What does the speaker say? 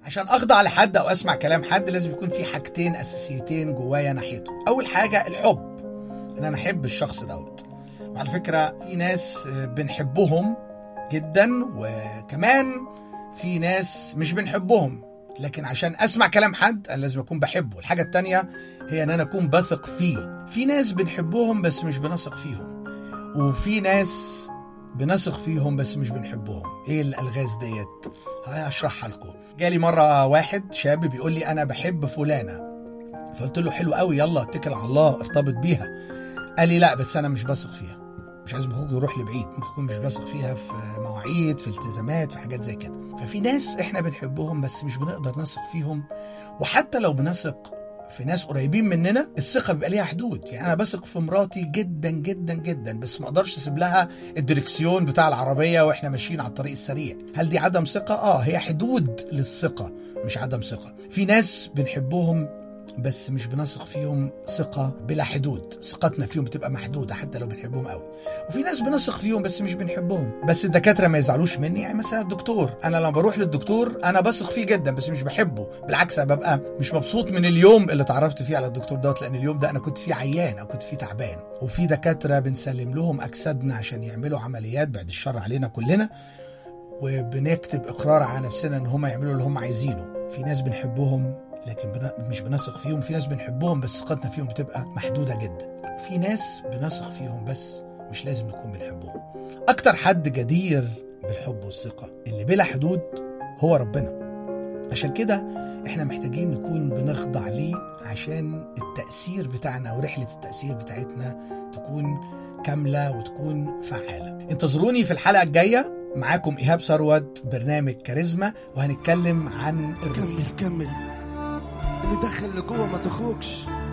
عشان اخضع لحد او اسمع كلام حد لازم يكون في حاجتين اساسيتين جوايا ناحيته اول حاجه الحب ان انا احب الشخص دوت وعلى فكره في ناس بنحبهم جدا وكمان في ناس مش بنحبهم لكن عشان اسمع كلام حد انا لازم اكون بحبه الحاجه التانية هي ان انا اكون بثق فيه في ناس بنحبهم بس مش بنثق فيهم وفي ناس بنثق فيهم بس مش بنحبهم ايه الالغاز ديت هشرحها لكم جالي مره واحد شاب بيقول لي انا بحب فلانه فقلت له حلو قوي يلا اتكل على الله ارتبط بيها قال لي لا بس انا مش بثق فيها مش عايز مخك يروح لبعيد ممكن يكون مش بثق فيها في مواعيد في التزامات في حاجات زي كده ففي ناس احنا بنحبهم بس مش بنقدر نثق فيهم وحتى لو بنثق في ناس قريبين مننا الثقه بيبقى ليها حدود يعني انا بثق في مراتي جدا جدا جدا بس ما اقدرش اسيب لها الدركسيون بتاع العربيه واحنا ماشيين على الطريق السريع هل دي عدم ثقه اه هي حدود للثقه مش عدم ثقه في ناس بنحبهم بس مش بنثق فيهم ثقة بلا حدود ثقتنا فيهم بتبقى محدودة حتى لو بنحبهم قوي وفي ناس بنثق فيهم بس مش بنحبهم بس الدكاترة ما يزعلوش مني يعني مثلا الدكتور أنا لما بروح للدكتور أنا بثق فيه جدا بس مش بحبه بالعكس أنا ببقى مش مبسوط من اليوم اللي اتعرفت فيه على الدكتور دوت لأن اليوم ده أنا كنت فيه عيان أو كنت فيه تعبان وفي دكاترة بنسلم لهم أجسادنا عشان يعملوا عمليات بعد الشر علينا كلنا وبنكتب إقرار على نفسنا إن هم يعملوا اللي هم عايزينه في ناس بنحبهم لكن بنا مش بنثق فيهم في ناس بنحبهم بس ثقتنا فيهم بتبقى محدودة جدا وفي ناس بنثق فيهم بس مش لازم نكون بنحبهم أكتر حد جدير بالحب والثقة اللي بلا حدود هو ربنا عشان كده احنا محتاجين نكون بنخضع ليه عشان التأثير بتاعنا ورحلة التأثير بتاعتنا تكون كاملة وتكون فعالة انتظروني في الحلقة الجاية معاكم إيهاب ثروت برنامج كاريزما وهنتكلم عن كمل كمل اللي دخل لجوه ما تخرجش